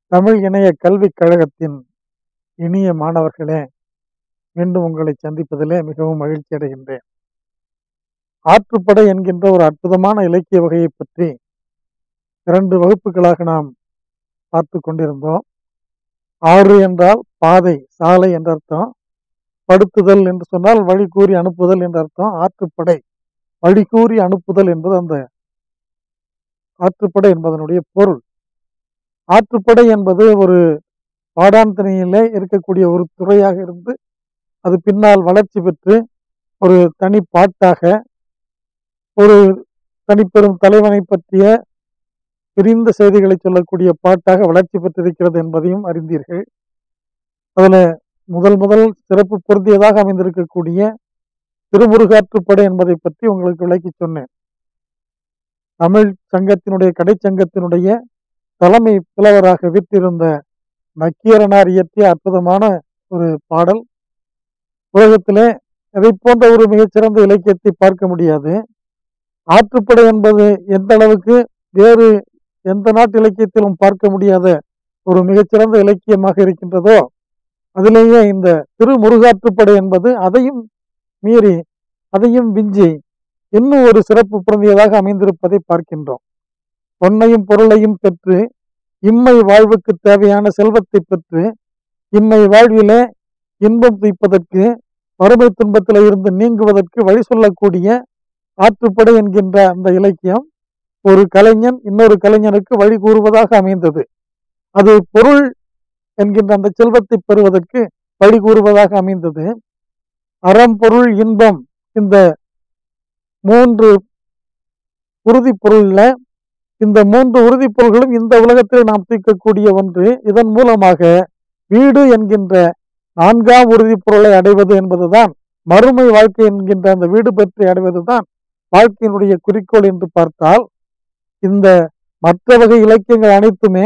தமிழ் இணைய கல்விக் கழகத்தின் இனிய மாணவர்களே மீண்டும் உங்களை சந்திப்பதிலே மிகவும் மகிழ்ச்சி அடைகின்றேன் ஆற்றுப்படை என்கின்ற ஒரு அற்புதமான இலக்கிய வகையை பற்றி இரண்டு வகுப்புகளாக நாம் பார்த்து கொண்டிருந்தோம் ஆறு என்றால் பாதை சாலை என்ற அர்த்தம் படுத்துதல் என்று சொன்னால் வழி கூறி அனுப்புதல் என்ற அர்த்தம் ஆற்றுப்படை வழி கூறி அனுப்புதல் என்பது அந்த ஆற்றுப்படை என்பதனுடைய பொருள் ஆற்றுப்படை என்பது ஒரு பாடாந்தனையிலே இருக்கக்கூடிய ஒரு துறையாக இருந்து அது பின்னால் வளர்ச்சி பெற்று ஒரு தனி பாட்டாக ஒரு தனிப்பெரும் தலைவனை பற்றிய பிரிந்த செய்திகளை சொல்லக்கூடிய பாட்டாக வளர்ச்சி பெற்றிருக்கிறது என்பதையும் அறிந்தீர்கள் அதுல முதல் முதல் சிறப்பு பொருந்தியதாக அமைந்திருக்கக்கூடிய திருமுருகாற்றுப்படை என்பதை பற்றி உங்களுக்கு விளக்கி சொன்னேன் தமிழ் சங்கத்தினுடைய கடைச்சங்கத்தினுடைய தலைமை புலவராக விற்றிருந்த நக்கீரனார் இயற்றிய அற்புதமான ஒரு பாடல் உலகத்திலே இதை போன்ற ஒரு மிகச்சிறந்த இலக்கியத்தை பார்க்க முடியாது ஆற்றுப்படை என்பது எந்த அளவுக்கு வேறு எந்த நாட்டு இலக்கியத்திலும் பார்க்க முடியாத ஒரு மிகச்சிறந்த இலக்கியமாக இருக்கின்றதோ அதிலேயே இந்த திருமுருகாற்றுப்படை என்பது அதையும் மீறி அதையும் விஞ்சி இன்னும் ஒரு சிறப்பு பொருந்தியதாக அமைந்திருப்பதை பார்க்கின்றோம் பொன்னையும் பொருளையும் பெற்று இம்மை வாழ்வுக்கு தேவையான செல்வத்தை பெற்று இம்மை வாழ்விலே இன்பம் துய்ப்பதற்கு வறுமை துன்பத்தில் இருந்து நீங்குவதற்கு வழி சொல்லக்கூடிய ஆற்றுப்படை என்கின்ற அந்த இலக்கியம் ஒரு கலைஞன் இன்னொரு கலைஞனுக்கு வழி கூறுவதாக அமைந்தது அது பொருள் என்கின்ற அந்த செல்வத்தை பெறுவதற்கு வழி கூறுவதாக அமைந்தது அறம் பொருள் இன்பம் இந்த மூன்று உறுதி பொருள்ல இந்த மூன்று உறுதி பொருள்களும் இந்த உலகத்தில் நாம் தீர்க்கக்கூடிய ஒன்று இதன் மூலமாக வீடு என்கின்ற நான்காம் உறுதி பொருளை அடைவது என்பதுதான் மறுமை வாழ்க்கை என்கின்ற அந்த வீடு பெற்று அடைவதுதான் வாழ்க்கையினுடைய குறிக்கோள் என்று பார்த்தால் இந்த மற்ற வகை இலக்கியங்கள் அனைத்துமே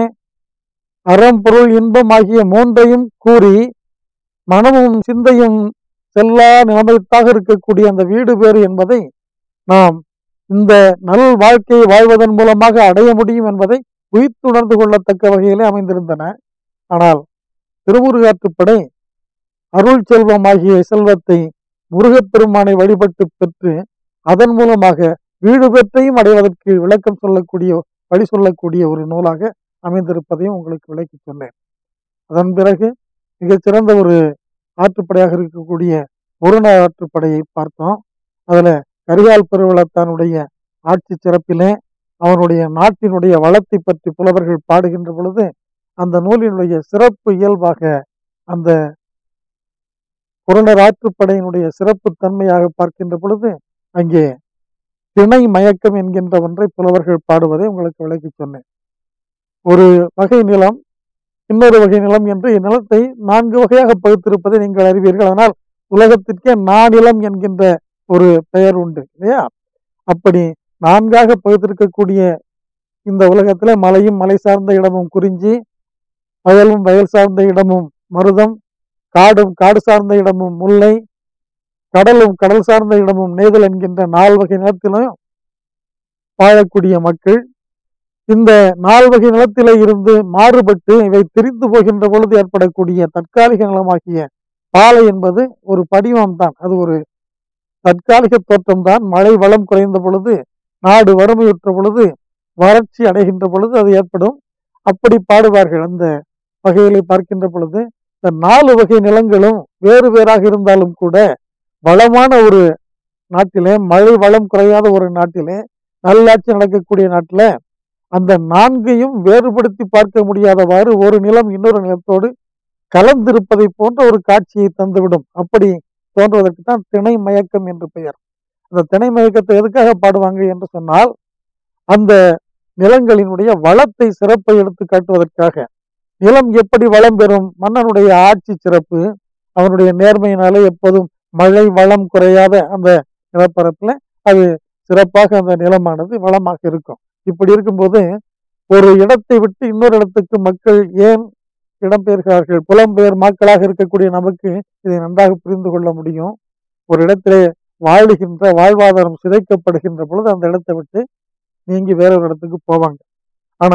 அறம் பொருள் இன்பம் ஆகிய மூன்றையும் கூறி மனமும் சிந்தையும் செல்லா நிலைமைத்தாக இருக்கக்கூடிய அந்த வீடு பேறு என்பதை நாம் இந்த நல் வாழ்க்கையை வாழ்வதன் மூலமாக அடைய முடியும் என்பதை உயிர்த்துணர்ந்து கொள்ளத்தக்க வகையிலே அமைந்திருந்தன ஆனால் திருமுருகாற்றுப்படை அருள் செல்வம் ஆகிய செல்வத்தை முருகப்பெருமானை வழிபட்டு பெற்று அதன் மூலமாக வீடு பெற்றையும் அடைவதற்கு விளக்கம் சொல்லக்கூடிய வழி சொல்லக்கூடிய ஒரு நூலாக அமைந்திருப்பதையும் உங்களுக்கு விளக்கி சொன்னேன் அதன் பிறகு மிகச்சிறந்த ஒரு ஆற்றுப்படையாக இருக்கக்கூடிய முருண ஆற்றுப்படையை பார்த்தோம் அதுல கரிகால் பெருவளத்தானுடைய ஆட்சி சிறப்பிலே அவனுடைய நாட்டினுடைய வளத்தை பற்றி புலவர்கள் பாடுகின்ற பொழுது அந்த நூலினுடைய சிறப்பு இயல்பாக அந்த புறநர் ஆற்றுப்படையினுடைய சிறப்பு தன்மையாக பார்க்கின்ற பொழுது அங்கே திணை மயக்கம் என்கின்ற ஒன்றை புலவர்கள் பாடுவதை உங்களுக்கு விளக்கி சொன்னேன் ஒரு வகை நிலம் இன்னொரு வகை நிலம் என்று நிலத்தை நான்கு வகையாக பகுத்திருப்பதை நீங்கள் அறிவீர்கள் அதனால் உலகத்திற்கே நானிலம் என்கின்ற ஒரு பெயர் உண்டு இல்லையா அப்படி நான்காக பகுத்திருக்கக்கூடிய இந்த உலகத்துல மலையும் மலை சார்ந்த இடமும் குறிஞ்சி வயலும் வயல் சார்ந்த இடமும் மருதம் காடும் காடு சார்ந்த இடமும் முல்லை கடலும் கடல் சார்ந்த இடமும் நெய்தல் என்கின்ற நால் வகை நிலத்திலும் வாழக்கூடிய மக்கள் இந்த நால் வகை நிலத்திலே இருந்து மாறுபட்டு இவை திரிந்து போகின்ற பொழுது ஏற்படக்கூடிய தற்காலிக நிலமாகிய பாலை என்பது ஒரு படிவம் தான் அது ஒரு தற்காலிக தோற்றம் தான் மழை வளம் குறைந்த பொழுது நாடு வறுமையுற்ற பொழுது வறட்சி அடைகின்ற பொழுது அது ஏற்படும் அப்படி பாடுவார்கள் அந்த வகைகளை பார்க்கின்ற பொழுது இந்த நாலு வகை நிலங்களும் வேறு வேறாக இருந்தாலும் கூட வளமான ஒரு நாட்டிலே மழை வளம் குறையாத ஒரு நாட்டிலே நல்லாட்சி நடக்கக்கூடிய நாட்டில் அந்த நான்கையும் வேறுபடுத்தி பார்க்க முடியாதவாறு ஒரு நிலம் இன்னொரு நிலத்தோடு கலந்திருப்பதை போன்ற ஒரு காட்சியை தந்துவிடும் அப்படி தோன்றுவதற்கு தான் திணை மயக்கம் என்று பெயர் அந்த திணை மயக்கத்தை எதுக்காக பாடுவாங்க என்று சொன்னால் அந்த நிலங்களினுடைய வளத்தை சிறப்பை எடுத்து காட்டுவதற்காக நிலம் எப்படி வளம் பெறும் மன்னனுடைய ஆட்சி சிறப்பு அவனுடைய நேர்மையினாலே எப்போதும் மழை வளம் குறையாத அந்த நிலப்பரப்புல அது சிறப்பாக அந்த நிலமானது வளமாக இருக்கும் இப்படி இருக்கும்போது ஒரு இடத்தை விட்டு இன்னொரு இடத்துக்கு மக்கள் ஏன் இடம்பெயர்கிறார்கள் புலம்பெயர் மக்களாக இருக்கக்கூடிய நமக்கு இதை நன்றாக புரிந்து கொள்ள முடியும் ஒரு இடத்திலே வாழுகின்ற வாழ்வாதாரம் சிதைக்கப்படுகின்ற பொழுது அந்த இடத்தை விட்டு நீங்கி வேறொரு இடத்துக்கு போவாங்க ஆனா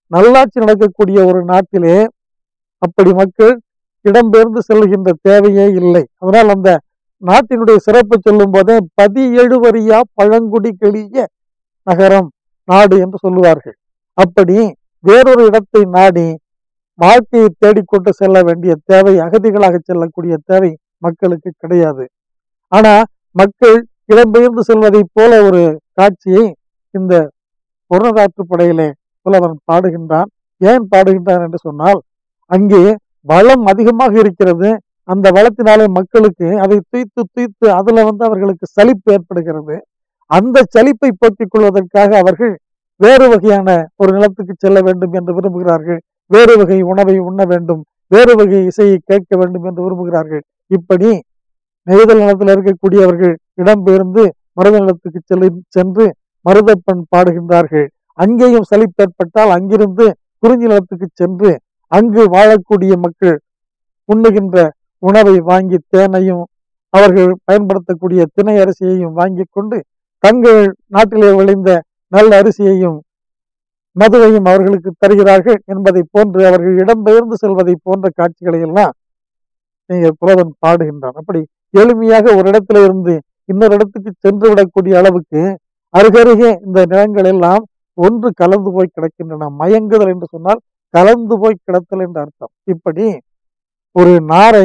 நல்லாட்சி நடக்கக்கூடிய ஒரு நாட்டிலே அப்படி மக்கள் இடம்பெயர்ந்து செல்கின்ற தேவையே இல்லை அதனால் அந்த நாட்டினுடைய சிறப்பு சொல்லும் போதே பதி எழுவரியா பழங்குடி கெளிய நகரம் நாடு என்று சொல்லுவார்கள் அப்படி வேறொரு இடத்தை நாடி வாழ்க்கையை தேடிக்கொண்டு செல்ல வேண்டிய தேவை அகதிகளாக செல்லக்கூடிய தேவை மக்களுக்கு கிடையாது ஆனா மக்கள் இடம்பெயர்ந்து செல்வதைப் போல ஒரு காட்சியை இந்த புறநாற்று படையிலே புலவன் பாடுகின்றான் ஏன் பாடுகின்றான் என்று சொன்னால் அங்கே வளம் அதிகமாக இருக்கிறது அந்த வளத்தினாலே மக்களுக்கு அதை துய்த்து துய்த்து அதுல வந்து அவர்களுக்கு சலிப்பு ஏற்படுகிறது அந்த சலிப்பை போக்கிக் கொள்வதற்காக அவர்கள் வேறு வகையான ஒரு நிலத்துக்கு செல்ல வேண்டும் என்று விரும்புகிறார்கள் வேறு வகை உணவை உண்ண வேண்டும் வேறு வகை இசையை கேட்க வேண்டும் என்று விரும்புகிறார்கள் இப்படி நெய்தல் நிலத்தில் இருக்கக்கூடியவர்கள் இடம்பெயர்ந்து மருத நிலத்துக்கு செல்லு சென்று மருதப்பண் பாடுகின்றார்கள் அங்கேயும் சலிப்பு ஏற்பட்டால் அங்கிருந்து குறிஞ்சி நிலத்துக்கு சென்று அங்கு வாழக்கூடிய மக்கள் உண்ணுகின்ற உணவை வாங்கி தேனையும் அவர்கள் பயன்படுத்தக்கூடிய திணை அரிசியையும் வாங்கி கொண்டு தங்கள் நாட்டிலே விளைந்த நல்ல அரிசியையும் மதுவையும் அவர்களுக்கு தருகிறார்கள் என்பதை போன்று அவர்கள் இடம்பெயர்ந்து செல்வதை போன்ற காட்சிகளை எல்லாம் நீங்க புலவன் பாடுகின்றான் அப்படி எளிமையாக ஒரு இடத்துல இருந்து இன்னொரு இடத்துக்கு சென்று விடக்கூடிய அளவுக்கு அருகருகே இந்த நிலங்கள் எல்லாம் ஒன்று கலந்து போய் கிடக்கின்றன மயங்குதல் என்று சொன்னால் கலந்து போய் கிடத்தல் என்று அர்த்தம் இப்படி ஒரு நாரை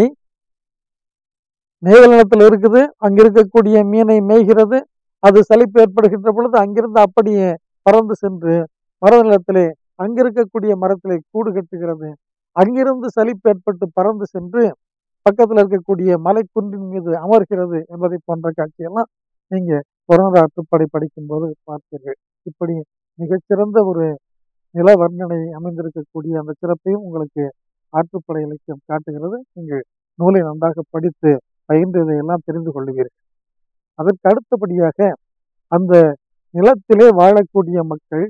மேல் நிலத்தில் இருக்குது அங்க இருக்கக்கூடிய மீனை மேய்கிறது அது சலிப்பு ஏற்படுகின்ற பொழுது அங்கிருந்து அப்படியே பறந்து சென்று மர நிலத்திலே அங்கிருக்கக்கூடிய மரத்திலே கூடு கட்டுகிறது அங்கிருந்து சலிப்பு ஏற்பட்டு பறந்து சென்று பக்கத்தில் இருக்கக்கூடிய மலைக்குன்றின் மீது அமர்கிறது என்பதை போன்ற காட்சியெல்லாம் நீங்க புறநாற்றுப்படை படிக்கும்போது பார்த்தீர்கள் இப்படி மிகச்சிறந்த ஒரு நில வர்ணனை அமைந்திருக்கக்கூடிய அந்த சிறப்பையும் உங்களுக்கு ஆற்றுப்படை இலக்கியம் காட்டுகிறது நீங்கள் நூலை நன்றாக படித்து பயின்று இதையெல்லாம் தெரிந்து கொள்வீர்கள் அதற்கு அடுத்தபடியாக அந்த நிலத்திலே வாழக்கூடிய மக்கள்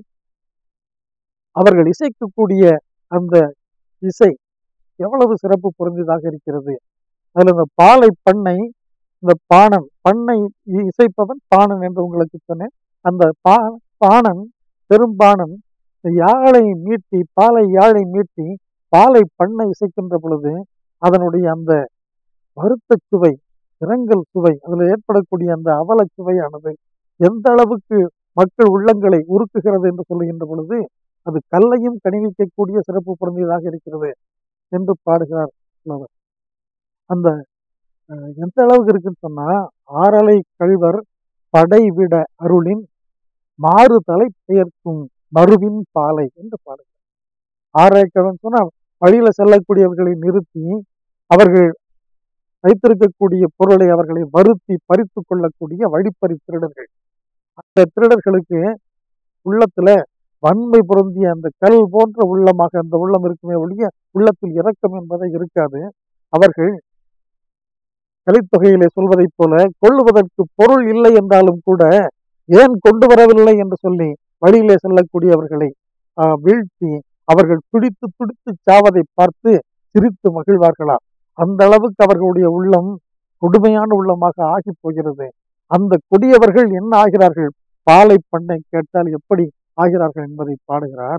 அவர்கள் இசைக்கக்கூடிய அந்த இசை எவ்வளவு சிறப்பு பொருந்தியதாக இருக்கிறது அதுல இந்த பாலை பண்ணை இந்த பாணன் பண்ணை இ- இசைப்பவன் பாணன் என்று உங்களுக்கு சொன்னேன் அந்த பா பாணன் பெரும்பாணன் இந்த யாழை மீட்டி பாலை யாழை மீட்டி பாலை பண்ணை இசைக்கின்ற பொழுது அதனுடைய அந்த வருத்த சுவை இரங்கல் சுவை அதுல ஏற்படக்கூடிய அந்த அவல சுவையானது எந்த அளவுக்கு மக்கள் உள்ளங்களை உருக்குகிறது என்று சொல்லுகின்ற பொழுது அது கல்லையும் கணிவிக்கக்கூடிய சிறப்பு பொருந்தியதாக இருக்கிறது என்று பாடுகிறார் புலவர் அந்த அஹ், எந்த அளவுக்கு இருக்குன்னு சொன்னா ஆறலை கழ்வர் படைவிட அருளின் மாறுதலை பெயர்க்கும் மறுவின் பாலை என்று பாடுகிறார் ஆறலை கழ்வன் சொன்னா வழியில செல்லக்கூடியவர்களை நிறுத்தி அவர்கள் வைத்திருக்கக்கூடிய பொருளை அவர்களை வருத்தி பறித்து கொள்ளக்கூடிய வழிப்பறி திருடர்கள் அந்த திருடர்களுக்கு உள்ளத்துல வன்மை பொருந்திய அந்த கல் போன்ற உள்ளமாக அந்த உள்ளம் இருக்குமே ஒழிய உள்ளத்தில் இரக்கம் என்பதை இருக்காது அவர்கள் கலித்தொகையிலே சொல்வதைப் போல கொள்ளுவதற்கு பொருள் இல்லை என்றாலும் கூட ஏன் கொண்டு வரவில்லை என்று சொல்லி வழியிலே செல்லக்கூடியவர்களை ஆஹ், வீழ்த்தி அவர்கள் துடித்து துடித்து சாவதை பார்த்து சிரித்து மகிழ்வார்களா அந்த அளவுக்கு அவர்களுடைய உள்ளம் கொடுமையான உள்ளமாக ஆகி போகிறது அந்த கொடியவர்கள் என்ன ஆகிறார்கள் பாலை பண்ணை கேட்டால் எப்படி ஆகிறார்கள் என்பதை பாடுகிறார்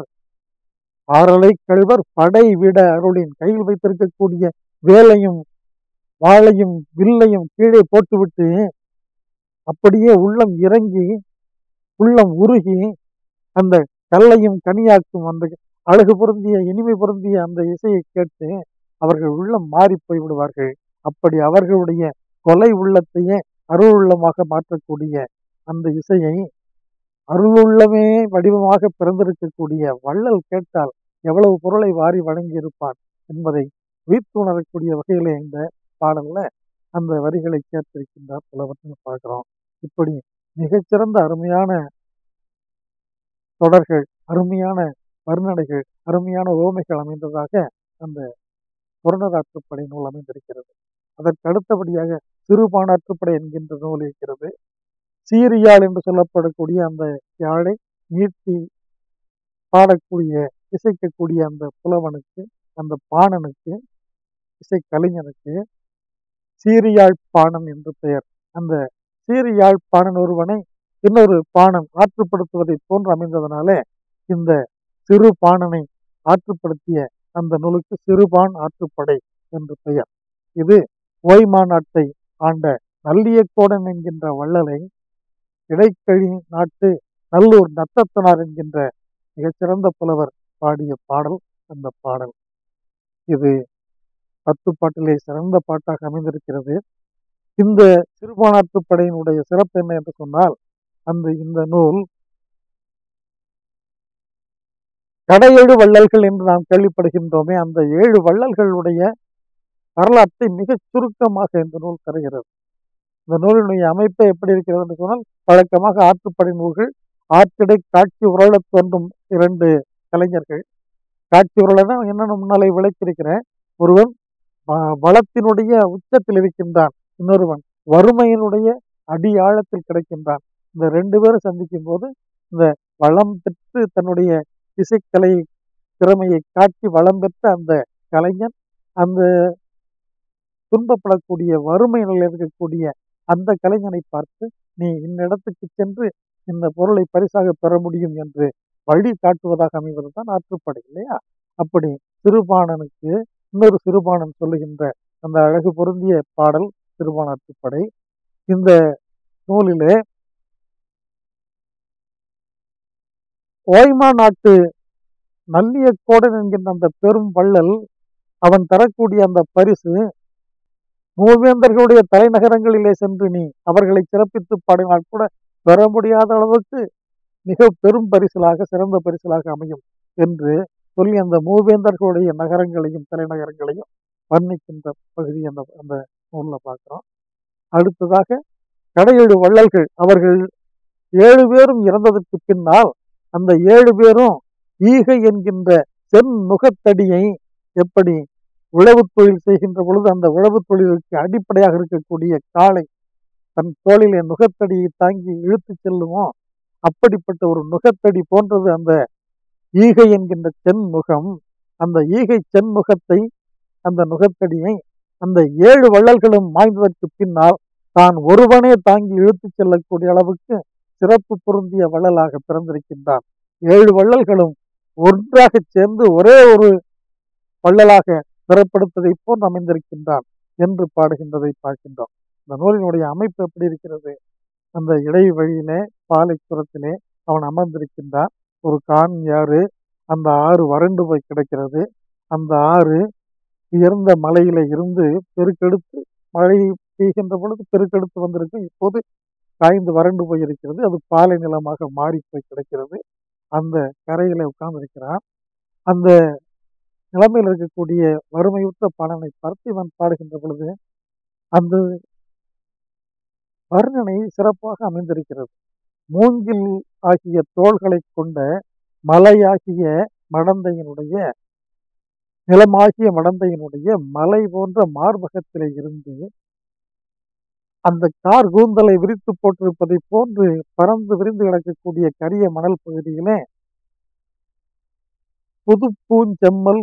ஆறலை கழ்வர் படை விட அருளின் கையில் வைத்திருக்கக்கூடிய வேலையும் வாளையும் வில்லையும் கீழே போட்டுவிட்டு அப்படியே உள்ளம் இறங்கி உள்ளம் உருகி அந்த கல்லையும் கனியாக்கும் அந்த அழகு பொருந்திய இனிமை பொருந்திய அந்த இசையை கேட்டு அவர்கள் உள்ளம் மாறி போய் விடுவார்கள் அப்படி அவர்களுடைய கொலை உள்ளத்தையே அருள் உள்ளமாக மாற்றக்கூடிய அந்த இசையை அருளுள்ளமே வடிவமாக பிறந்திருக்கக்கூடிய வள்ளல் கேட்டால் எவ்வளவு பொருளை வாரி வழங்கி இருப்பான் என்பதை உயிர்த்துணரக்கூடிய வகையிலே இந்த பாடல்ல அந்த வரிகளை கேட்டிருக்கின்றார் புலவர்னு பார்க்கிறோம் இப்படி மிகச்சிறந்த அருமையான தொடர்கள் அருமையான வர்ணனைகள் அருமையான ஓமைகள் அமைந்ததாக அந்த புறநராற்றுப்படை நூல் அமைந்திருக்கிறது அதற்கு அடுத்தபடியாக சிறுபானாற்றுப்படை என்கின்ற நூல் இருக்கிறது சீரியாழ் என்று சொல்லப்படக்கூடிய அந்த யாழை நீட்டி பாடக்கூடிய இசைக்கக்கூடிய அந்த புலவனுக்கு அந்த பாணனுக்கு இசை கலைஞனுக்கு சீரியாழ் பாணன் என்று பெயர் அந்த சீரியாழ் பாணன் ஒருவனை இன்னொரு பாணன் ஆற்றுப்படுத்துவதை போன்று அமைந்ததனாலே இந்த சிறுபாணனை ஆற்றுப்படுத்திய அந்த நூலுக்கு சிறுபான் ஆற்றுப்படை என்று பெயர் இது ஓய்மா நாட்டை ஆண்ட நல்லியக்கோடன் என்கின்ற வள்ளலை இடைக்கழி நாட்டு நல்லூர் நத்தத்தனார் என்கின்ற மிகச்சிறந்த புலவர் பாடிய பாடல் அந்த பாடல் இது பத்து பாட்டிலே சிறந்த பாட்டாக அமைந்திருக்கிறது இந்த சிறுபானாற்றுப்படையினுடைய சிறப்பு என்ன என்று சொன்னால் அந்த இந்த நூல் கடையேழு வள்ளல்கள் என்று நாம் கேள்விப்படுகின்றோமே அந்த ஏழு வள்ளல்களுடைய வரலாற்றை மிகச் சுருக்கமாக இந்த நூல் தருகிறது இந்த நூலினுடைய அமைப்பு எப்படி இருக்கிறது என்று சொன்னால் வழக்கமாக ஆற்றுப்படை நூல்கள் ஆற்றிடை காட்சி உரளத் தோன்றும் இரண்டு கலைஞர்கள் காட்சி உரளனா என்னென்ன முன்னாலே விளக்கியிருக்கிறேன் ஒருவன் வ- வளத்தினுடைய உச்சத்தில் இருக்கின்றான் இன்னொருவன் வறுமையினுடைய அடி ஆழத்தில் கிடைக்கின்றான் இந்த ரெண்டு பேரும் சந்திக்கும் போது இந்த வளம் பெற்று தன்னுடைய இசைக்கலை திறமையை காட்டி வளம் பெற்ற அந்த கலைஞன் அந்த துன்பப்படக்கூடிய வறுமை நிலையில் இருக்கக்கூடிய அந்த கலைஞனை பார்த்து நீ இந்த இடத்துக்கு சென்று இந்த பொருளை பரிசாக பெற முடியும் என்று வழி காட்டுவதாக அமைவது தான் ஆற்றுப்படை இல்லையா அப்படி சிறுபாணனுக்கு இன்னொரு சிறுபாணன் சொல்லுகின்ற அந்த அழகு பொருந்திய பாடல் சிறுபான் ஆற்றுப்படை இந்த நூலிலே ஓய்மா நாட்டு நல்லியக்கோடன் என்கின்ற அந்த பெரும் வள்ளல் அவன் தரக்கூடிய அந்த பரிசு மூவேந்தர்களுடைய தலைநகரங்களிலே சென்று நீ அவர்களை சிறப்பித்து பாடினால் கூட பெற முடியாத அளவுக்கு மிக பெரும் பரிசிலாக சிறந்த பரிசிலாக அமையும் என்று சொல்லி அந்த மூவேந்தர்களுடைய நகரங்களையும் தலைநகரங்களையும் வர்ணிக்கின்ற பகுதி அந்த அந்த நூலில் பார்க்குறோம் அடுத்ததாக கடையேழு வள்ளல்கள் அவர்கள் ஏழு பேரும் இறந்ததற்கு பின்னால் அந்த ஏழு பேரும் ஈகை என்கின்ற சென் நுகத்தடியை எப்படி உழவு தொழில் செய்கின்ற பொழுது அந்த உழவு தொழிலுக்கு அடிப்படையாக இருக்கக்கூடிய காளை தன் தோளிலே நுகத்தடியை தாங்கி இழுத்து செல்லுமோ அப்படிப்பட்ட ஒரு நுகத்தடி போன்றது அந்த ஈகை என்கின்ற சென்முகம் அந்த ஈகை சென்முகத்தை அந்த நுகத்தடியை அந்த ஏழு வள்ளல்களும் மாய்ந்ததற்கு பின்னால் தான் ஒருவனே தாங்கி இழுத்துச் செல்லக்கூடிய அளவுக்கு சிறப்பு பொருந்திய வள்ளலாக பிறந்திருக்கின்றான் ஏழு வள்ளல்களும் ஒன்றாக சேர்ந்து ஒரே ஒரு வள்ளலாக பிறப்படுத்ததை போன்று அமைந்திருக்கின்றான் என்று பாடுகின்றதை பார்க்கின்றோம் இந்த நூலினுடைய அமைப்பு எப்படி இருக்கிறது அந்த இடை வழியிலே பாலைப்புறத்திலே அவன் அமர்ந்திருக்கின்றான் ஒரு கான் ஆறு அந்த ஆறு வறண்டு போய் கிடக்கிறது அந்த ஆறு உயர்ந்த மலையில இருந்து பெருக்கெடுத்து மழை பெய்கின்ற பொழுது பெருக்கெடுத்து வந்திருக்கும் இப்போது காய்ந்து வறண்டு போய் இருக்கிறது அது பாலை நிலமாக மாறி போய் கிடக்கிறது அந்த கரையில உட்கார்ந்திருக்கிறான் அந்த நிலைமையில் இருக்கக்கூடிய வறுமையுற்ற பாடனை பார்த்து இவன் பாடுகின்ற பொழுது அந்த வர்ணனை சிறப்பாக அமைந்திருக்கிறது மூங்கில் ஆகிய தோள்களை கொண்ட மலையாகிய மடந்தையினுடைய நிலமாகிய மடந்தையினுடைய மலை போன்ற மார்பகத்திலே இருந்து அந்த கார் கூந்தலை விரித்து போட்டிருப்பதை போன்று பறந்து விரிந்து கிடக்கக்கூடிய கரிய மணல் பகுதியிலே புது பூஞ்செம்மல்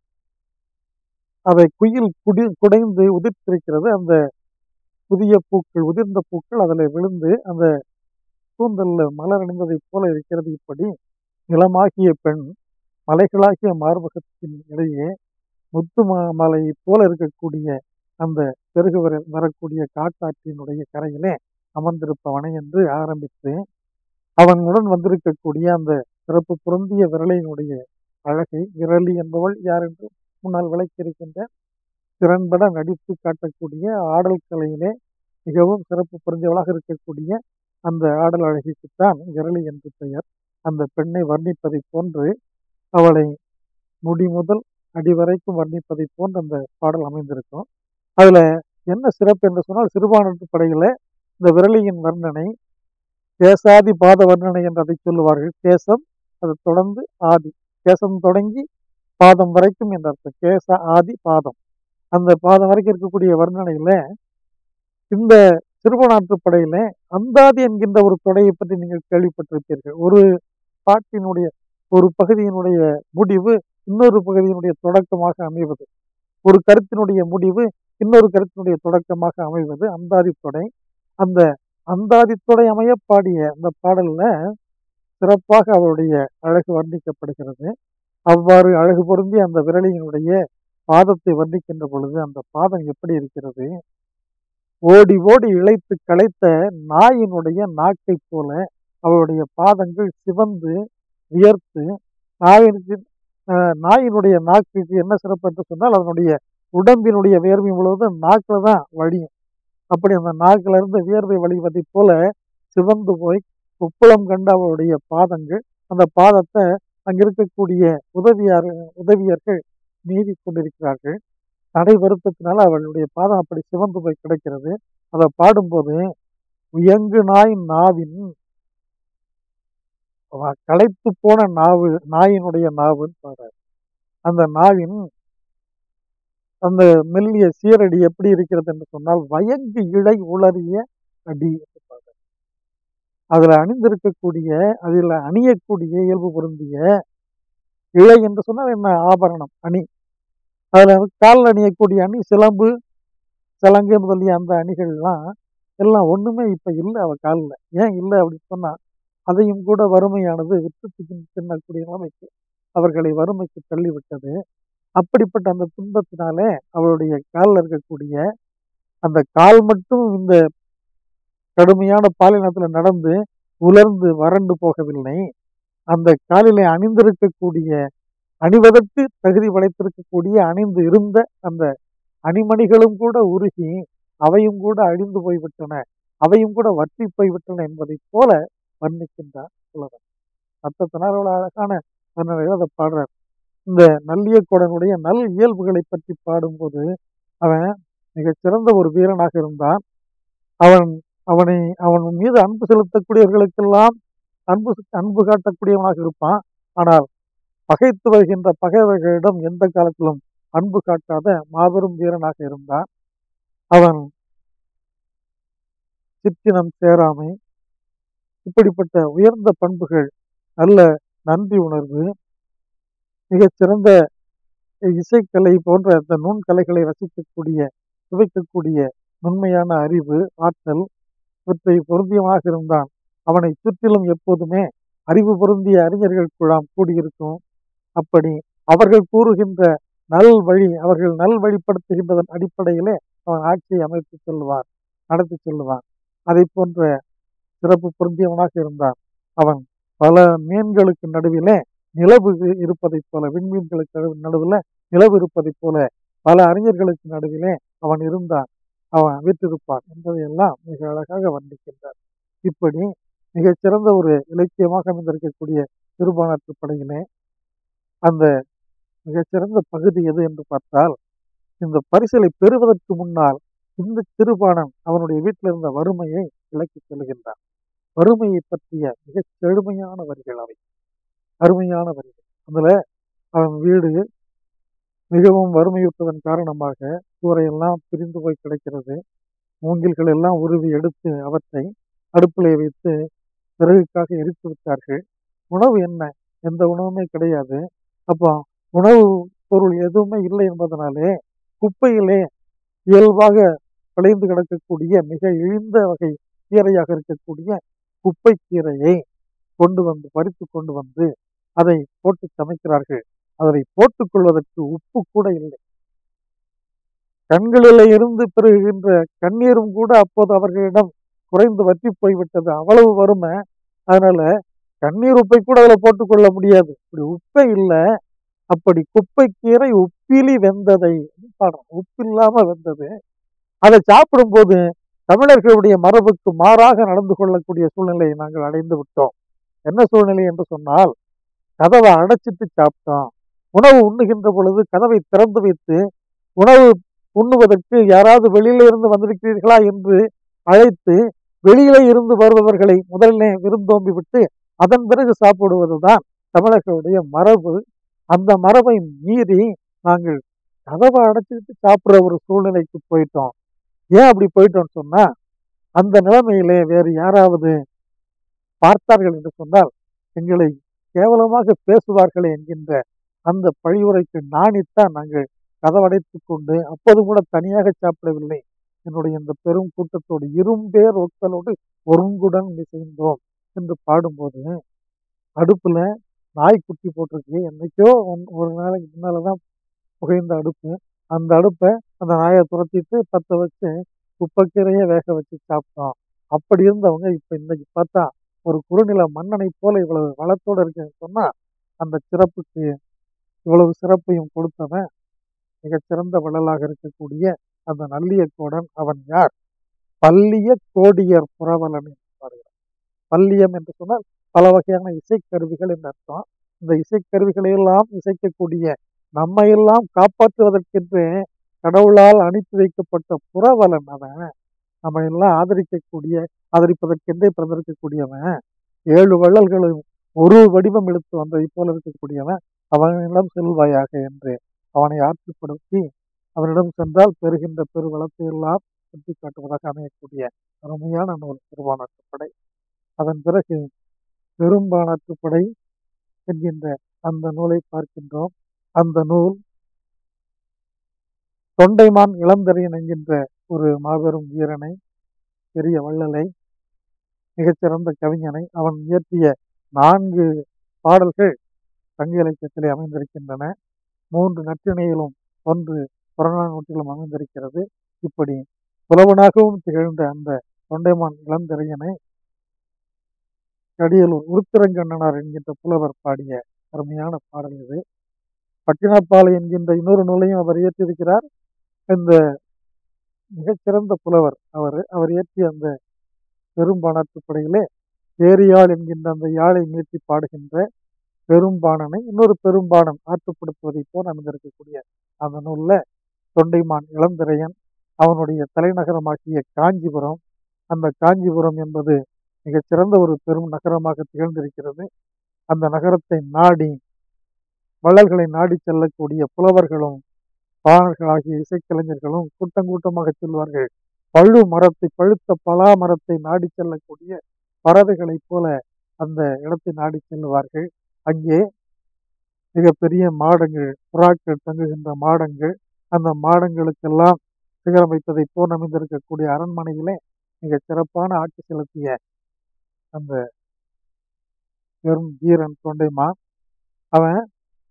அதை குயில் குடி குடைந்து உதிர்த்திருக்கிறது அந்த புதிய பூக்கள் உதிர்ந்த பூக்கள் அதில் விழுந்து அந்த கூந்தல்ல மலர் அணிந்ததைப் போல இருக்கிறது இப்படி நிலமாகிய பெண் மலைகளாகிய மார்பகத்தின் இடையே முத்து மா- மலை போல இருக்கக்கூடிய அந்த பெருகு வர வரக்கூடிய காட்டாற்றினுடைய கரையிலே அமர்ந்திருப்பவனை என்று ஆரம்பித்து அவனுடன் வந்திருக்கக்கூடிய அந்த சிறப்பு பொருந்திய விரலினுடைய அழகை விரலி என்பவள் யார் என்று முன்னால் விளக்கியிருக்கின்ற திறன்பட நடித்து காட்டக்கூடிய ஆடல் கலையிலே மிகவும் சிறப்பு பொருந்தியவளாக இருக்கக்கூடிய அந்த ஆடல் அழகிக்குத்தான் விரலி என்று பெயர் அந்த பெண்ணை வர்ணிப்பதைப் போன்று அவளை முடி முதல் அடி வரைக்கும் வர்ணிப்பதைப் போன்று அந்த பாடல் அமைந்திருக்கும் அதுல என்ன சிறப்பு என்று சொன்னால் சிறுபான்மை படையில இந்த விரலியின் வர்ணனை கேசாதி பாத வர்ணனை என்று அதை சொல்லுவார்கள் கேசம் அதை தொடர்ந்து ஆதி கேசம் தொடங்கி பாதம் வரைக்கும் என்ற அர்த்தம் கேச ஆதி பாதம் அந்த பாதம் வரைக்கும் இருக்கக்கூடிய வர்ணனையில இந்த சிறுவனாற்றுப் படையில அந்தாதி என்கின்ற ஒரு தொடையை பற்றி நீங்கள் கேள்விப்பட்டிருப்பீர்கள் ஒரு பாட்டினுடைய ஒரு பகுதியினுடைய முடிவு இன்னொரு பகுதியினுடைய தொடக்கமாக அமைவது ஒரு கருத்தினுடைய முடிவு இன்னொரு கருத்தினுடைய தொடக்கமாக அமைவது அந்தாதி தொடை அந்த அந்தாதி தொடை அமைய பாடிய அந்த பாடல்ல சிறப்பாக அவருடைய அழகு வர்ணிக்கப்படுகிறது அவ்வாறு அழகு பொருந்தி அந்த விரலியினுடைய பாதத்தை வர்ணிக்கின்ற பொழுது அந்த பாதம் எப்படி இருக்கிறது ஓடி ஓடி இழைத்து களைத்த நாயினுடைய நாக்கைப் போல அவருடைய பாதங்கள் சிவந்து வியர்த்து நாயினுக்கு அஹ், நாயினுடைய நாக்குக்கு என்ன சிறப்பு என்று சொன்னால் அதனுடைய உடம்பினுடைய வேர்வை முழுவதும் நாக்கில் தான் வழியும் அப்படி அந்த நாக்கில இருந்து வியர்வை வழிவதைப் போல சிவந்து போய் உப்புளம் கண்ட அவருடைய பாதங்கள் அந்த பாதத்தை அங்க இருக்கக்கூடிய உதவியார் உதவியர்கள் நீவி கொண்டிருக்கிறார்கள் நடை வருத்தத்தினால அவளுடைய பாதம் அப்படி சிவந்து போய் கிடக்கிறது அதை பாடும்போது உயங்கு நாய் நாவின் அவ களைத்து போன நாவு நாயினுடைய நாவுன்னு பாடுறாரு அந்த நாவின் அந்த மெல்லிய சீரடி எப்படி இருக்கிறது என்று சொன்னால் வயங்கு இழை உளறிய அடி என்று பாடுறாரு அதுல அணிந்திருக்கக்கூடிய அதில் அணியக்கூடிய இயல்பு பொருந்திய இழை என்று சொன்னால் என்ன ஆபரணம் அணி அதுல வந்து காலில் அணியக்கூடிய அணி சிலம்பு சலங்கை முதலிய அந்த அணிகள்லாம் எல்லாம் ஒண்ணுமே இப்ப இல்லை அவ காலில் ஏன் இல்லை அப்படின்னு சொன்னா அதையும் கூட வறுமையானது விற்று தின்னு தின்னக்கூடிய நிலைமைக்கு அவர்களை வறுமைக்கு தள்ளிவிட்டது அப்படிப்பட்ட அந்த துன்பத்தினாலே அவளுடைய காலில் இருக்கக்கூடிய அந்த கால் மட்டும் இந்த கடுமையான பாலினத்துல நடந்து உலர்ந்து வறண்டு போகவில்லை அந்த காலிலே அணிந்திருக்கக்கூடிய அணிவதற்கு தகுதி படைத்திருக்கக்கூடிய அணிந்து இருந்த அந்த அணிமணிகளும் கூட உருகி அவையும் கூட அழிந்து போய்விட்டன அவையும் கூட வற்றி போய்விட்டன என்பதைப் போல வர்ணிக்கின்றார் புலவர் அத்தத்தினார் அவ்வளவு அழகான வர்ணனைகள் அதை பாடுறார் இந்த நல்லியக்கோடனுடைய நல் இயல்புகளை பற்றி பாடும்போது அவன் மிகச்சிறந்த ஒரு வீரனாக இருந்தான் அவன் அவனை அவன் மீது அன்பு செலுத்தக்கூடியவர்களுக்கெல்லாம் அன்பு அன்பு காட்டக்கூடியவனாக இருப்பான் ஆனால் பகைத்து வருகின்ற பகைவர்களிடம் எந்த காலத்திலும் அன்பு காட்டாத மாபெரும் வீரனாக இருந்தான் அவன் சிற்றினம் சேராமை இப்படிப்பட்ட உயர்ந்த பண்புகள் நல்ல நன்றி உணர்வு மிகச்சிறந்த இசைக்கலை போன்ற இந்த நுண்கலைகளை ரசிக்கக்கூடிய சுவைக்கக்கூடிய நுண்மையான அறிவு ஆற்றல் இவற்றை பொருந்தியமாக இருந்தான் அவனை சுற்றிலும் எப்போதுமே அறிவு பொருந்திய அறிஞர்கள் குழாம் கூடியிருக்கும் அப்படி அவர்கள் கூறுகின்ற நல் வழி அவர்கள் நல் வழிப்படுத்துகின்றதன் அடிப்படையிலே அவன் ஆட்சியை அமைத்து செல்வார் நடத்தி செல்வான் அதை போன்ற சிறப்பு பொருந்தியவனாக இருந்தான் அவன் பல மீன்களுக்கு நடுவிலே நிலவு இருப்பதைப் போல விண்மீன்களுக்கு நடுவில் நிலவு இருப்பதைப் போல பல அறிஞர்களுக்கு நடுவிலே அவன் இருந்தான் அவன் வீற்றிருப்பான் என்பதையெல்லாம் மிக அழகாக வர்ணிக்கின்றார் இப்படி மிகச்சிறந்த ஒரு இலக்கியமாக அமைந்திருக்கக்கூடிய திருபாணாற்று படையிலே அந்த மிகச்சிறந்த பகுதி எது என்று பார்த்தால் இந்த பரிசலை பெறுவதற்கு முன்னால் இந்த திருபாணன் அவனுடைய வீட்டில் இருந்த வறுமையை விலக்கி செல்கின்றான் வறுமையை பற்றிய மிகச் செழுமையான வரிகள் அவை அருமையான வரிகள் அதுல அவன் வீடு மிகவும் வறுமையுற்றதன் காரணமாக கூரையெல்லாம் பிரிந்து போய் கிடக்கிறது மூங்கில்கள் எல்லாம் உருவி எடுத்து அவற்றை அடுப்பிலே வைத்து விறகுக்காக எரித்து விட்டார்கள் உணவு என்ன எந்த உணவுமே கிடையாது அப்போ உணவு பொருள் எதுவுமே இல்லை என்பதனாலே குப்பையிலே இயல்பாக விளைந்து கிடக்கக்கூடிய மிக இழிந்த வகை கீரையாக இருக்கக்கூடிய குப்பை கீரையை கொண்டு வந்து பறித்து கொண்டு வந்து அதை போட்டு சமைக்கிறார்கள் அதை போட்டுக் கொள்வதற்கு உப்பு கூட இல்லை கண்களிலே இருந்து பெருகுகின்ற கண்ணீரும் கூட அப்போது அவர்களிடம் குறைந்து வற்றி போய்விட்டது அவ்வளவு வறுமை அதனால கண்ணீர் உப்பை கூட அதில் போட்டுக்கொள்ள முடியாது இப்படி உப்பே இல்லை அப்படி குப்பை கீரை உப்பிலி வெந்ததை பாடுறோம் உப்பில்லாம வெந்தது அதை சாப்பிடும்போது தமிழர்களுடைய மரபுக்கு மாறாக நடந்து கொள்ளக்கூடிய சூழ்நிலையை நாங்கள் அடைந்து விட்டோம் என்ன சூழ்நிலை என்று சொன்னால் கதவை அடைச்சிட்டு சாப்பிட்டோம் உணவு உண்ணுகின்ற பொழுது கதவை திறந்து வைத்து உணவு உண்ணுவதற்கு யாராவது வெளியில இருந்து வந்திருக்கிறீர்களா என்று அழைத்து வெளியிலே இருந்து வருபவர்களை முதலிலே விருந்தோம்பி விட்டு அதன் பிறகு சாப்பிடுவதுதான் தமிழர்களுடைய மரபு அந்த மரபை மீறி நாங்கள் கதவை அடைச்சிக்கிட்டு சாப்பிட்ற ஒரு சூழ்நிலைக்கு போயிட்டோம் ஏன் அப்படி போயிட்டோம்னு சொன்னா அந்த நிலைமையிலே வேறு யாராவது பார்த்தார்கள் என்று சொன்னால் எங்களை கேவலமாக பேசுவார்களே என்கின்ற அந்த பழிவுரைக்கு நாணித்தான் நாங்கள் கதவடைத்து கொண்டு அப்போது கூட தனியாக சாப்பிடவில்லை என்னுடைய இந்த பெரும் கூட்டத்தோடு இரும்பேர் ஒத்தலோடு ஒருங்குடன் இசைந்தோம் என்று பாடும்போது அடுப்புல நாய் குட்டி போட்டிருக்கு என்னைக்கோ ஒன் ஒரு நாளைக்கு முன்னால தான் புகைந்த அடுப்பு அந்த அடுப்பை அந்த நாயை துரத்திட்டு பற்ற வச்சு குப்பைக்கீரையே வேக வச்சு சாப்பிட்டோம் அப்படி இருந்தவங்க இப்போ இன்னைக்கு பார்த்தா ஒரு குறுநில மன்னனை போல இவ்வளவு வளத்தோடு இருக்குன்னு சொன்னா அந்த சிறப்புக்கு இவ்வளவு சிறப்பையும் கொடுத்தவன் மிகச்சிறந்த வள்ளலாக இருக்கக்கூடிய அந்த நல்லியக்கோடன் அவன் யார் பல்லிய கோடியர் புறவலன் என்று பாடுகிறார் பல்லியம் என்று சொன்னால் பல வகையான இசைக்கருவிகள் என்று அர்த்தம் இந்த இசைக்கருவிகளை எல்லாம் இசைக்கக்கூடிய நம்மை எல்லாம் காப்பாற்றுவதற்கென்று கடவுளால் அனுப்பி வைக்கப்பட்ட புறவலன் அவன் நம்ம எல்லாம் ஆதரிக்கக்கூடிய ஆதரிப்பதற்கென்றே பிறந்திருக்கக்கூடியவன் ஏழு வள்ளல்களும் ஒரு வடிவம் எடுத்து வந்ததை போல இருக்கக்கூடியவன் அவனிடம் செல்வாயாக என்று அவனை ஆற்றுப்படுத்தி அவனிடம் சென்றால் பெறுகின்ற பெருவளத்தை எல்லாம் சுட்டி காட்டுவதாக அமையக்கூடிய அருமையான நூல் திருவானாற்றுப்படை அதன் பிறகு பெரும்பானாற்றுப்படை என்கின்ற அந்த நூலை பார்க்கின்றோம் அந்த நூல் தொண்டைமான் இளந்தரையன் என்கின்ற ஒரு மாபெரும் வீரனை பெரிய வள்ளலை மிகச்சிறந்த கவிஞனை அவன் இயற்றிய நான்கு பாடல்கள் சங்க இலக்கியத்திலே அமைந்திருக்கின்றன மூன்று நற்றிணையிலும் ஒன்று புறநானூற்றிலும் அமைந்திருக்கிறது இப்படி புலவனாகவும் திகழ்ந்த அந்த தொண்டைமான் இளந்திரையனை கடியலூர் உருத்திரங்கண்ணனார் என்கின்ற புலவர் பாடிய அருமையான பாடல் இது பட்டினப்பாலை என்கின்ற இன்னொரு நூலையும் அவர் இயற்றியிருக்கிறார் இந்த மிகச்சிறந்த புலவர் அவர் அவர் இயற்றிய அந்த பெரும்பாணத்து படையிலே பேரியாழ் என்கின்ற அந்த யாழை மீட்டி பாடுகின்ற பெரும்பாணனை இன்னொரு பெரும்பாணன் ஆற்றுப்படுத்துவதை போல் அமைந்திருக்கக்கூடிய அந்த நூல்ல தொண்டைமான் இளந்திரையன் அவனுடைய தலைநகரமாகிய காஞ்சிபுரம் அந்த காஞ்சிபுரம் என்பது மிகச்சிறந்த ஒரு பெரும் நகரமாக திகழ்ந்திருக்கிறது அந்த நகரத்தை நாடி வள்ளல்களை நாடி செல்லக்கூடிய புலவர்களும் பாணர்களாகிய இசைக்கலைஞர்களும் கூட்டம் கூட்டமாக செல்வார்கள் பழு மரத்தை பழுத்த பலா மரத்தை நாடி செல்லக்கூடிய பறவைகளைப் போல அந்த இடத்தை நாடி செல்வார்கள் அங்கே மிகப்பெரிய மாடங்கள் புறாக்கள் தங்குகின்ற மாடங்கள் அந்த மாடங்களுக்கெல்லாம் சிகரம் வைப்பதை போல் அமைந்திருக்கக்கூடிய அரண்மனையிலே மிக சிறப்பான ஆட்சி செலுத்திய அந்த பெரும் வீரன் தொண்டைமான் அவன்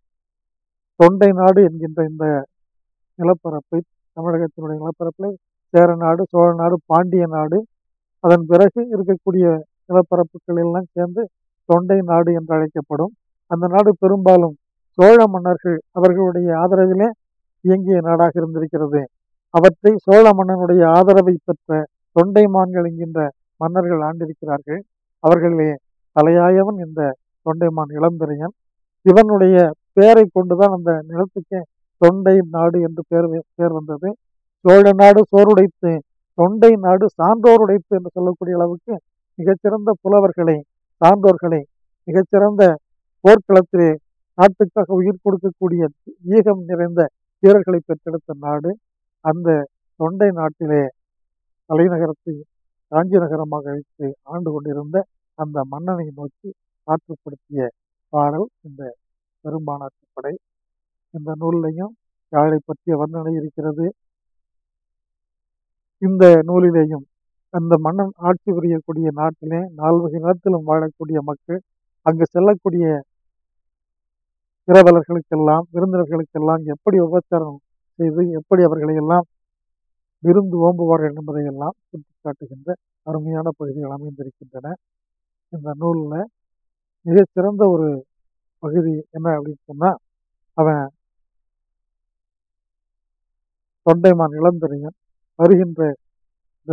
தொண்டை நாடு என்கின்ற இந்த நிலப்பரப்பை தமிழகத்தினுடைய நிலப்பரப்பில் சேர நாடு சோழ நாடு பாண்டிய நாடு அதன் பிறகு இருக்கக்கூடிய நிலப்பரப்புகள் எல்லாம் சேர்ந்து தொண்டை நாடு என்று அழைக்கப்படும் அந்த நாடு பெரும்பாலும் சோழ மன்னர்கள் அவர்களுடைய ஆதரவிலே இயங்கிய நாடாக இருந்திருக்கிறது அவற்றை சோழ மன்னனுடைய ஆதரவை பெற்ற தொண்டைமான்கள் என்கின்ற மன்னர்கள் ஆண்டிருக்கிறார்கள் அவர்களிலே தலையாயவன் இந்த தொண்டைமான் இளந்திரையன் இவனுடைய பெயரை கொண்டுதான் அந்த நிலத்துக்கே தொண்டை நாடு என்று பெயர் பெயர் வந்தது சோழ நாடு சோறுடைத்து தொண்டை நாடு சான்றோருடைத்து என்று சொல்லக்கூடிய அளவுக்கு மிகச்சிறந்த புலவர்களை சான்றோர்களை மிகச்சிறந்த போர்க்களத்திலே நாட்டுக்காக உயிர் கொடுக்கக்கூடிய ஈகம் நிறைந்த வீரர்களை பெற்றெடுத்த நாடு அந்த தொண்டை நாட்டிலே தலைநகரத்தை காஞ்சி நகரமாக வைத்து ஆண்டு கொண்டிருந்த அந்த மன்னனை நோக்கி ஆற்றுப்படுத்திய பாடல் இந்த பெரும்பானாற்று படை இந்த நூல்லையும் யாழை பற்றிய வர்ணனை இருக்கிறது இந்த நூலிலேயும் அந்த மன்னன் ஆட்சி புரியக்கூடிய நாட்டிலே நால்வகை நிலத்திலும் வாழக்கூடிய மக்கள் அங்கு செல்லக்கூடிய இரவலர்களுக்கெல்லாம் விருந்தினர்களுக்கெல்லாம் எப்படி உபச்சாரம் செய்து எப்படி அவர்களை எல்லாம் விருந்து ஓம்புவார்கள் என்பதையெல்லாம் சுட்டிக்காட்டுகின்ற அருமையான பகுதிகள் அமைந்திருக்கின்றன இந்த நூலில் மிகச்சிறந்த ஒரு பகுதி என்ன அப்படின்னு சொன்னா அவன் தொண்டைமான் இளந்தரையன் வருகின்ற இந்த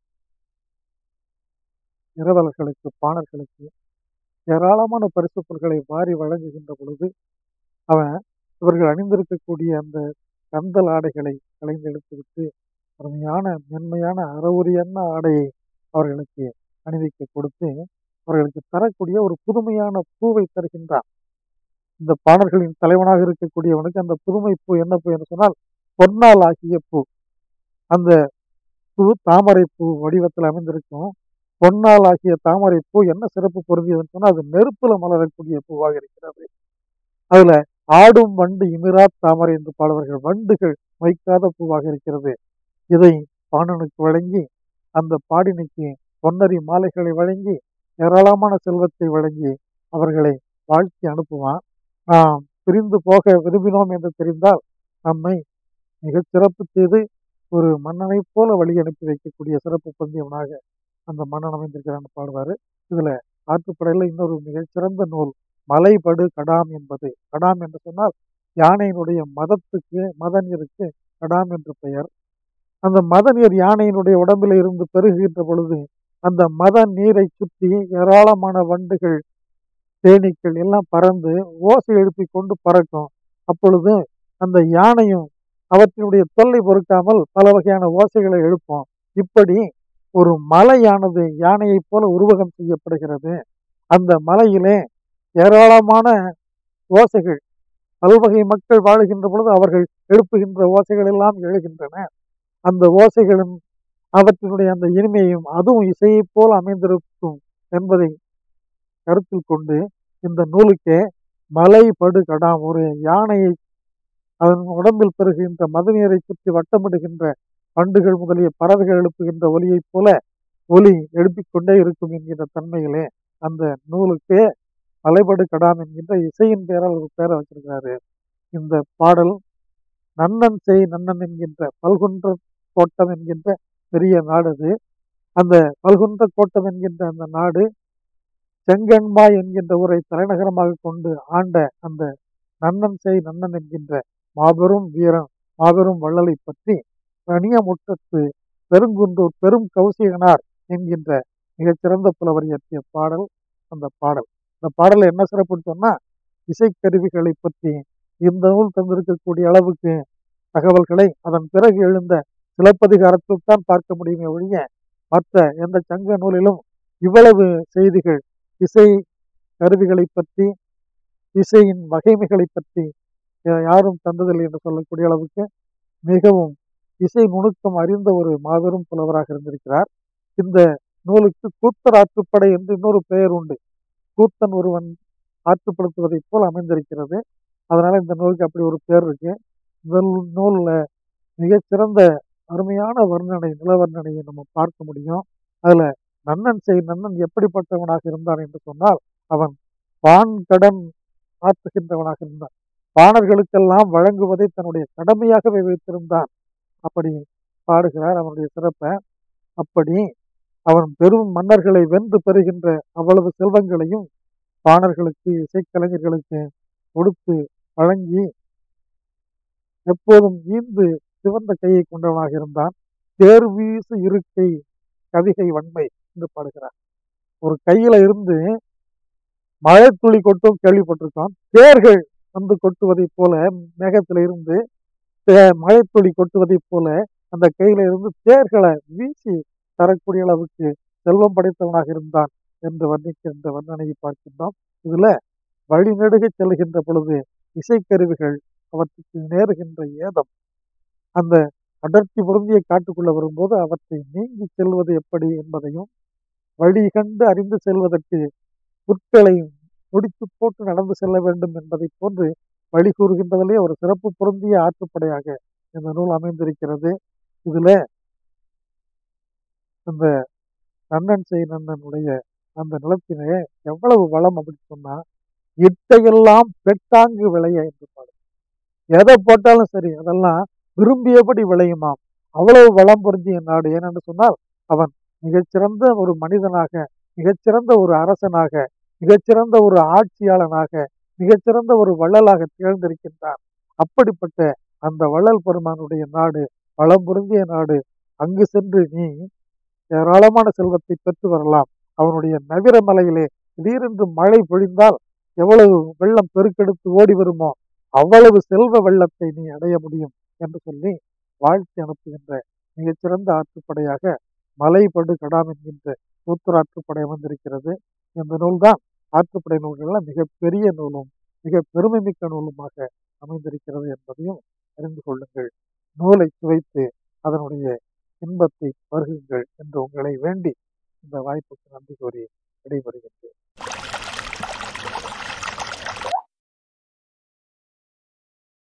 இரவலர்களுக்கு பாணர்களுக்கு ஏராளமான பரிசு பொருட்களை வாரி வழங்குகின்ற பொழுது அவன் இவர்கள் அணிந்திருக்கக்கூடிய அந்த கந்தல் ஆடைகளை கலைந்து எடுத்துவிட்டு அருமையான மென்மையான அறவுரியன்ன ஆடையை அவர்களுக்கு அணிவிக்க கொடுத்து அவர்களுக்கு தரக்கூடிய ஒரு புதுமையான பூவை தருகின்றான் இந்த பாணர்களின் தலைவனாக இருக்கக்கூடியவனுக்கு அந்த புதுமை பூ என்ன பூ என்று சொன்னால் பொன்னால் ஆகிய பூ அந்த பூ தாமரை பூ வடிவத்தில் அமைந்திருக்கும் பொன்னால் ஆகிய தாமரை பூ என்ன சிறப்பு பொருந்தியதுன்னு சொன்னால் அது நெருப்புல மலரக்கூடிய பூவாக இருக்கிறது அதுல ஆடும் வண்டு இமிரா தாமரை என்று பாடுவார்கள் வண்டுகள் வைக்காத பூவாக இருக்கிறது இதை பாணனுக்கு வழங்கி அந்த பாடினைக்கு பொன்னரி மாலைகளை வழங்கி ஏராளமான செல்வத்தை வழங்கி அவர்களை வாழ்த்தி அனுப்புவான் நாம் பிரிந்து போக விரும்பினோம் என்று தெரிந்தால் நம்மை மிகச் சிறப்பு செய்து ஒரு மன்னனைப் போல வழி அனுப்பி வைக்கக்கூடிய சிறப்பு பொந்தியவனாக அந்த மன்னன் அமைந்திருக்கிறான்னு பாடுவார் இதில் ஆற்றுப்படையில் இன்னொரு மிகச்சிறந்த நூல் மலைபடு கடாம் என்பது கடாம் என்று சொன்னால் யானையினுடைய மதத்துக்கு மதநீருக்கு கடாம் என்று பெயர் அந்த மதநீர் யானையினுடைய உடம்பில் இருந்து பெருகுகின்ற பொழுது அந்த மத நீரை சுற்றி ஏராளமான வண்டுகள் தேனீக்கள் எல்லாம் பறந்து ஓசை எழுப்பி கொண்டு பறக்கும் அப்பொழுது அந்த யானையும் அவற்றினுடைய தொல்லை பொறுக்காமல் பல வகையான ஓசைகளை எழுப்பும் இப்படி ஒரு மலையானது யானையைப் போல உருவகம் செய்யப்படுகிறது அந்த மலையிலே ஏராளமான ஓசைகள் பல்வகை மக்கள் வாழுகின்ற பொழுது அவர்கள் எழுப்புகின்ற ஓசைகள் எல்லாம் எழுகின்றன அந்த ஓசைகளும் அவற்றினுடைய அந்த இனிமையும் அதுவும் இசையைப் போல் அமைந்திருக்கும் என்பதை கருத்தில் கொண்டு இந்த நூலுக்கே மலை படு கடாம் ஒரு யானையை அதன் உடம்பில் பெறுகின்ற மதுநீரை சுற்றி வட்டமிடுகின்ற பண்டுகள் முதலிய பறவைகள் எழுப்புகின்ற ஒலியைப் போல ஒலி எழுப்பிக் கொண்டே இருக்கும் என்கின்ற தன்மையிலே அந்த நூலுக்கே மலைபடு கடாம் என்கின்ற இசையின் பெயரால் ஒரு பெயரை வச்சிருக்கிறாரு இந்த பாடல் நன்னன் செய் நன்னன் என்கின்ற பல்குன்ற கோட்டம் என்கின்ற பெரிய நாடு அது அந்த பல்குன்ற கோட்டம் என்கின்ற அந்த நாடு செங்கண்பா என்கின்ற ஊரை தலைநகரமாக கொண்டு ஆண்ட அந்த நன்னன் செய் நன்னன் என்கின்ற மாபெரும் வீரன் மாபெரும் வள்ளலை பற்றி ரணியமுட்டத்து பெருங்குன்றூர் பெரும் கௌசிகனார் என்கின்ற மிகச்சிறந்த புலவர் இயற்றிய பாடல் அந்த பாடல் இந்த பாடலை என்ன சிறப்புன்னு சொன்னா இசைக்கருவிகளை பற்றி இந்த நூல் தந்திருக்கக்கூடிய அளவுக்கு தகவல்களை அதன் பிறகு எழுந்த சிலப்பதிகாரத்தில் தான் பார்க்க முடியுமே ஒழிய மற்ற எந்த சங்க நூலிலும் இவ்வளவு செய்திகள் இசை கருவிகளை பற்றி இசையின் வகைமைகளை பற்றி யாரும் தந்ததில்லை என்று சொல்லக்கூடிய அளவுக்கு மிகவும் இசை நுணுக்கம் அறிந்த ஒரு மாபெரும் புலவராக இருந்திருக்கிறார் இந்த நூலுக்கு கூத்தர் ஆற்றுப்படை என்று இன்னொரு பெயர் உண்டு கூத்தன் ஒருவன் ஆற்றுப்படுத்துவதைப் போல் அமைந்திருக்கிறது அதனால இந்த நூலுக்கு அப்படி ஒரு பேர் இருக்கு இந்த நூலில் மிகச்சிறந்த அருமையான வர்ணனை நிலவர்ணனையை நம்ம பார்க்க முடியும் அதுல நன்னன் செய் நன்னன் எப்படிப்பட்டவனாக இருந்தான் என்று சொன்னால் அவன் பான் கடன் ஆற்றுகின்றவனாக இருந்தான் பாணர்களுக்கெல்லாம் வழங்குவதை தன்னுடைய கடமையாகவே வைத்திருந்தான் அப்படி பாடுகிறார் அவனுடைய சிறப்பை அப்படி அவன் பெரும் மன்னர்களை வென்று பெறுகின்ற அவ்வளவு செல்வங்களையும் பாணர்களுக்கு இசைக்கலைஞர்களுக்கு கொடுத்து வழங்கி எப்போதும் ஈந்து சிவந்த கையை கொண்டவனாக இருந்தான் தேர்வீசு இருக்கை கவிகை வன்மை என்று பாடுகிறார் ஒரு கையில இருந்து மழை துளி கொட்டும் கேள்விப்பட்டிருக்கோம் தேர்கள் வந்து கொட்டுவதைப் போல மேகத்தில இருந்து மழை துளி கொட்டுவதைப் போல அந்த கையில இருந்து தேர்களை வீசி தரக்கூடிய அளவுக்கு செல்வம் படைத்தவனாக இருந்தான் என்று வர்ணிக்கின்ற வர்ணனையை பார்க்கின்றோம் இதுல வழிநெடுக செல்கின்ற பொழுது இசைக்கருவிகள் அவற்றுக்கு நேருகின்ற ஏதம் அந்த அடர்த்தி பொருந்திய காட்டுக்குள்ள வரும்போது அவற்றை நீங்கி செல்வது எப்படி என்பதையும் வழி கண்டு அறிந்து செல்வதற்கு புற்களை முடித்து போட்டு நடந்து செல்ல வேண்டும் என்பதை போன்று வழி கூறுகின்றதிலே ஒரு சிறப்பு பொருந்திய ஆற்றுப்படையாக இந்த நூல் அமைந்திருக்கிறது இதுல அந்த நன்னன் செய் நன்னனுடைய அந்த நிலத்திலே எவ்வளவு வளம் அப்படின்னு சொன்னா இட்டையெல்லாம் பெட்டாங்கு விளைய என்று பாடும் எதை போட்டாலும் சரி அதெல்லாம் விரும்பியபடி விளையுமாம் அவ்வளவு வளம் பொருந்திய நாடு ஏனென்று சொன்னால் அவன் மிகச்சிறந்த ஒரு மனிதனாக மிகச்சிறந்த ஒரு அரசனாக மிகச்சிறந்த ஒரு ஆட்சியாளனாக மிகச்சிறந்த ஒரு வள்ளலாக திகழ்ந்திருக்கின்றான் அப்படிப்பட்ட அந்த வள்ளல் பெருமானுடைய நாடு வளம் பொருந்திய நாடு அங்கு சென்று நீ ஏராளமான செல்வத்தை பெற்று வரலாம் அவனுடைய நவிர மலையிலே திடீரென்று மழை பொழிந்தால் எவ்வளவு வெள்ளம் பெருக்கெடுத்து ஓடி வருமோ அவ்வளவு செல்வ வெள்ளத்தை நீ அடைய முடியும் என்று சொல்லி வாழ்த்தி அனுப்புகின்ற மிகச்சிறந்த ஆற்றுப்படையாக மலைபடு கடாம் என்கின்ற கூத்தர் ஆற்றுப்படை அமைந்திருக்கிறது இந்த நூல்தான் ஆற்றுப்படை நூல்களில் மிகப்பெரிய நூலும் மிக பெருமை மிக்க நூலுமாக அமைந்திருக்கிறது என்பதையும் அறிந்து கொள்ளுங்கள் நூலை சுவைத்து அதனுடைய இன்பத்தை பருகுங்கள் என்று உங்களை வேண்டி இந்த வாய்ப்புக்கு நன்றி கூறி விடைபெறுகின்றேன்